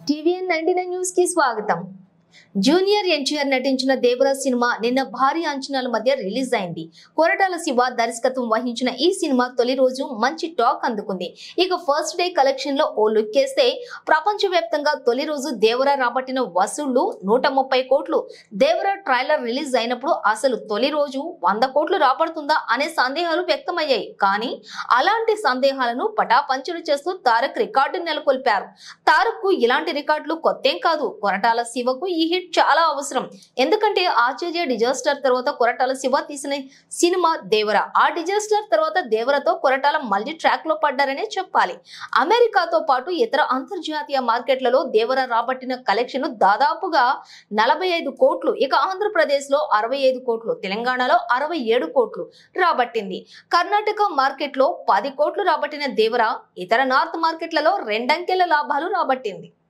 TVN ninety nine news కి స్వాగతం junior NTR నటించిన దేవరా సినిమా నిన్న భారీ అంచనాల మధ్య రిలీజ్ అయింది కొరటాల శివ దర్శకత్వం వహించిన ఈ సినిమా తొలి రోజు మంచి టాక్ అందుకుంది ఇక ఫస్ట్ డే కలెక్షన్ లో ఓ లుక్ వేస్తే ప్రపంచవ్యాప్తంగా తొలి రోజు దేవరా రాబట్టిన వసూళ్లు నూట ముప్పై కోట్లు దేవరా ట్రైలర్ రిలీజ్ అయినప్పుడు అసలు తొలి రోజు వంద కోట్లు రాబడుతుందా అనే సందేహాలు వ్యక్తమయ్యాయి కానీ అలాంటి సందేహాలను పటాపంచలు చేస్తూ తారక్ రికార్డు నెలకొల్పారు తారక్ కు ఇలాంటి రికార్డులు కొత్తేం కాదు కొరటాల శివకు ఈ హిట్ చాలా అవసరం ఎందుకంటే ఆచార్య డిజాస్టర్ తర్వాత కొరటాల శివ తీసిన సినిమా దేవర ఆ డిజాస్టర్ తర్వాత దేవరతో కొరటాల మళ్ళీ ట్రాక్ లో పడ్డారనే చెప్పాలి అమెరికాతో పాటు ఇతర అంతర్జాతీయ మార్కెట్లలో దేవర రాబట్టిన కలెక్షన్ దాదాపుగా నలభై ఐదు కోట్లు ఇక ఆంధ్రప్రదేశ్ లో అరవై ఐదు కోట్లు తెలంగాణలో అరవై ఏడు కోట్లు రాబట్టింది కర్ణాటక మార్కెట్ లో పది కోట్లు రాబట్టిన దేవర ఇతర నార్త్ మార్కెట్లలో రెండంకెల లాభాలు రాబట్టింది